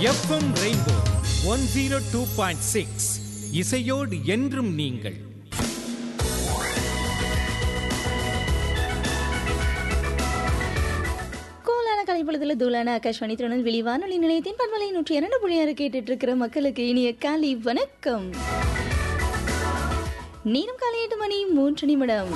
FM Rainbow one zero two point six இசையோடு என்றும் நீங்கள் கோலான கலைப்பொழுதுல தூளான ஆகாஷ்வாணி திருநெல்வேலி வானொலி நிலையத்தின் பண்பலை நூற்றி இரண்டு புள்ளி ஆறு கேட்டுட்டு இருக்கிற மக்களுக்கு இனிய காலை வணக்கம் நேரம் காலை எட்டு மணி மூன்று நிமிடம்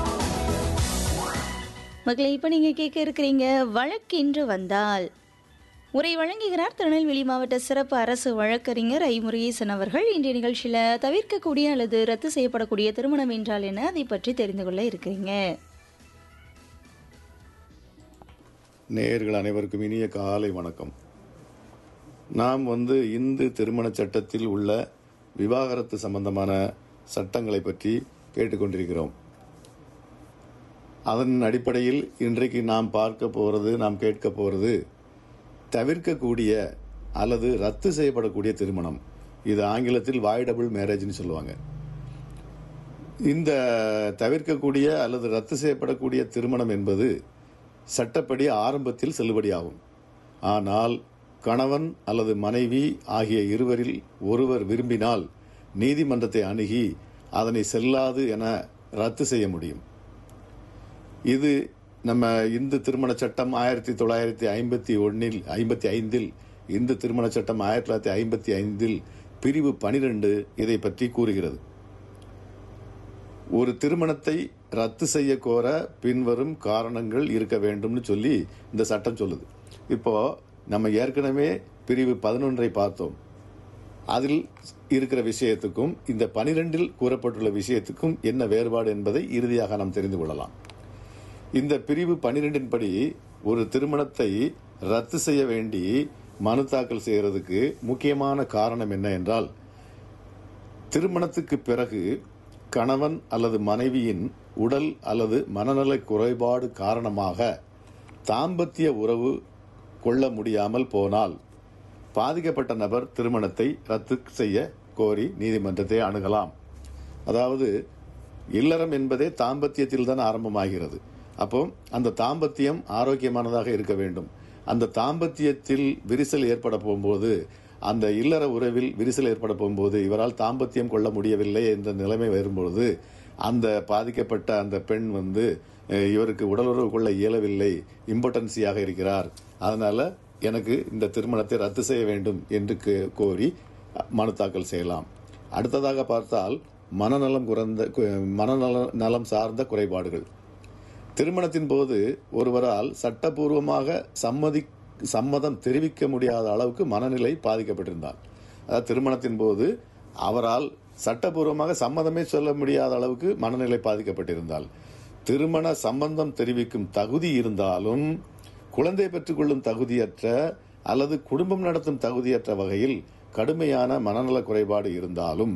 மக்களை இப்போ நீங்க கேட்க இருக்கிறீங்க வழக்கென்று வந்தால் உரை வழங்குகிறார் திருநெல்வேலி மாவட்ட சிறப்பு அரசு வழக்கறிஞர் ஐ முருகேசன் அவர்கள் இன்றைய நிகழ்ச்சியில தவிர்க்கக்கூடிய அல்லது ரத்து செய்யப்படக்கூடிய திருமணம் என்றால் என்ன அதை பற்றி தெரிந்து கொள்ள இருக்கிறீங்க நேயர்கள் அனைவருக்கும் இனிய காலை வணக்கம் நாம் வந்து இந்து திருமண சட்டத்தில் உள்ள விவாகரத்து சம்பந்தமான சட்டங்களை பற்றி கேட்டுக்கொண்டிருக்கிறோம் அதன் அடிப்படையில் இன்றைக்கு நாம் பார்க்க போகிறது நாம் கேட்க போகிறது தவிர்க்கக்கூடிய அல்லது ரத்து செய்யப்படக்கூடிய திருமணம் இது ஆங்கிலத்தில் வாய்டபுள் மேரேஜ்னு சொல்லுவாங்க இந்த தவிர்க்கக்கூடிய அல்லது ரத்து செய்யப்படக்கூடிய திருமணம் என்பது சட்டப்படி ஆரம்பத்தில் செல்லுபடியாகும் ஆனால் கணவன் அல்லது மனைவி ஆகிய இருவரில் ஒருவர் விரும்பினால் நீதிமன்றத்தை அணுகி அதனை செல்லாது என ரத்து செய்ய முடியும் இது நம்ம இந்து திருமண சட்டம் ஆயிரத்தி தொள்ளாயிரத்தி ஐம்பத்தி ஒன்னில் ஐம்பத்தி ஐந்தில் இந்து திருமண சட்டம் ஆயிரத்தி தொள்ளாயிரத்தி ஐம்பத்தி ஐந்தில் பிரிவு பனிரெண்டு இதை பற்றி கூறுகிறது ஒரு திருமணத்தை ரத்து செய்ய கோர பின்வரும் காரணங்கள் இருக்க வேண்டும்னு சொல்லி இந்த சட்டம் சொல்லுது இப்போ நம்ம ஏற்கனவே பிரிவு பதினொன்றை பார்த்தோம் அதில் இருக்கிற விஷயத்துக்கும் இந்த பனிரெண்டில் கூறப்பட்டுள்ள விஷயத்துக்கும் என்ன வேறுபாடு என்பதை இறுதியாக நாம் தெரிந்து கொள்ளலாம் இந்த பிரிவு பனிரெண்டின் படி ஒரு திருமணத்தை ரத்து செய்ய வேண்டி மனு தாக்கல் செய்யறதுக்கு முக்கியமான காரணம் என்ன என்றால் திருமணத்துக்கு பிறகு கணவன் அல்லது மனைவியின் உடல் அல்லது மனநல குறைபாடு காரணமாக தாம்பத்திய உறவு கொள்ள முடியாமல் போனால் பாதிக்கப்பட்ட நபர் திருமணத்தை ரத்து செய்ய கோரி நீதிமன்றத்தை அணுகலாம் அதாவது இல்லறம் என்பதே தாம்பத்தியத்தில் தான் ஆரம்பமாகிறது அப்போ அந்த தாம்பத்தியம் ஆரோக்கியமானதாக இருக்க வேண்டும் அந்த தாம்பத்தியத்தில் விரிசல் ஏற்பட போகும்போது அந்த இல்லற உறவில் விரிசல் ஏற்பட போகும்போது இவரால் தாம்பத்தியம் கொள்ள முடியவில்லை என்ற நிலைமை வரும்பொழுது அந்த பாதிக்கப்பட்ட அந்த பெண் வந்து அஹ், இவருக்கு உடலுறவு கொள்ள இயலவில்லை இம்பார்ட்டன்சியாக இருக்கிறார் அதனால எனக்கு இந்த திருமணத்தை ரத்து செய்ய வேண்டும் என்று கே- கோரி அஹ், மனு தாக்கல் செய்யலாம் அடுத்ததாக பார்த்தால் மனநலம் குறைந்த கு- மனநல நலம் சார்ந்த குறைபாடுகள் திருமணத்தின் போது ஒருவரால் சட்டபூர்வமாக சம்மதி சம்மதம் தெரிவிக்க முடியாத அளவுக்கு மனநிலை பாதிக்கப்பட்டிருந்தார் அதாவது திருமணத்தின் போது அவரால் சட்டபூர்வமாக சம்மதமே சொல்ல முடியாத அளவுக்கு மனநிலை பாதிக்கப்பட்டிருந்தால் திருமண சம்பந்தம் தெரிவிக்கும் தகுதி இருந்தாலும் குழந்தை பெற்றுக்கொள்ளும் தகுதியற்ற அல்லது குடும்பம் நடத்தும் தகுதியற்ற வகையில் கடுமையான மனநல குறைபாடு இருந்தாலும்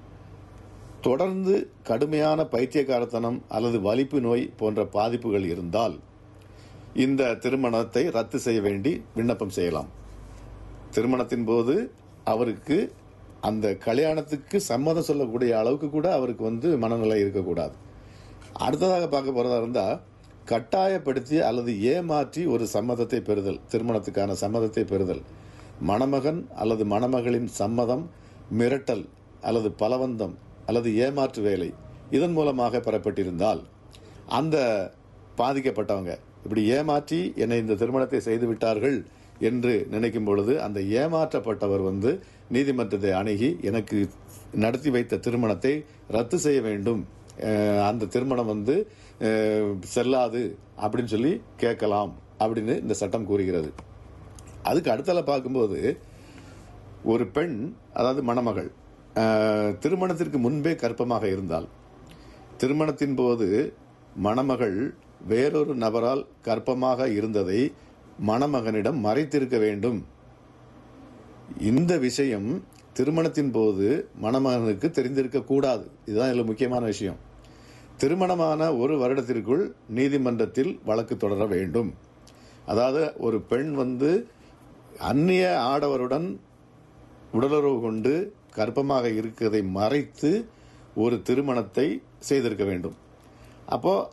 தொடர்ந்து கடுமையான பைத்தியக்காரத்தனம் அல்லது வலிப்பு நோய் போன்ற பாதிப்புகள் இருந்தால் இந்த திருமணத்தை ரத்து செய்ய வேண்டி விண்ணப்பம் செய்யலாம் திருமணத்தின் போது அவருக்கு அந்த கல்யாணத்துக்கு சம்மதம் சொல்லக்கூடிய அளவுக்கு கூட அவருக்கு வந்து மனநிலை இருக்கக்கூடாது அடுத்ததாக பார்க்க போறதா இருந்தா கட்டாயப்படுத்தி அல்லது ஏமாற்றி ஒரு சம்மதத்தை பெறுதல் திருமணத்துக்கான சம்மதத்தை பெறுதல் மணமகன் அல்லது மணமகளின் சம்மதம் மிரட்டல் அல்லது பலவந்தம் அல்லது ஏமாற்று வேலை இதன் மூலமாக பெறப்பட்டிருந்தால் அந்த பாதிக்கப்பட்டவங்க இப்படி ஏமாற்றி என்னை இந்த திருமணத்தை செய்து விட்டார்கள் என்று நினைக்கும் பொழுது அந்த ஏமாற்றப்பட்டவர் வந்து நீதிமன்றத்தை அணுகி எனக்கு நடத்தி வைத்த திருமணத்தை ரத்து செய்ய வேண்டும் அஹ், அந்த திருமணம் வந்து அஹ், செல்லாது அப்படின்னு சொல்லி கேட்கலாம் அப்படின்னு இந்த சட்டம் கூறுகிறது அதுக்கு அடுத்தால பார்க்கும்போது ஒரு பெண் அதாவது மணமகள் அஹ், திருமணத்திற்கு முன்பே கர்ப்பமாக இருந்தால் திருமணத்தின் போது மணமகள் வேறொரு நபரால் கர்ப்பமாக இருந்ததை மணமகனிடம் மறைத்திருக்க வேண்டும் இந்த விஷயம் திருமணத்தின் போது மணமகனுக்கு தெரிந்திருக்க கூடாது இதுதான் இதுல முக்கியமான விஷயம் திருமணமான ஒரு வருடத்திற்குள் நீதிமன்றத்தில் வழக்கு தொடர வேண்டும் அதாவது ஒரு பெண் வந்து அந்நிய ஆடவருடன் உடலுறவு கொண்டு கர்ப்பமாக இருக்கிறதை மறைத்து ஒரு திருமணத்தை செய்திருக்க வேண்டும் அப்போ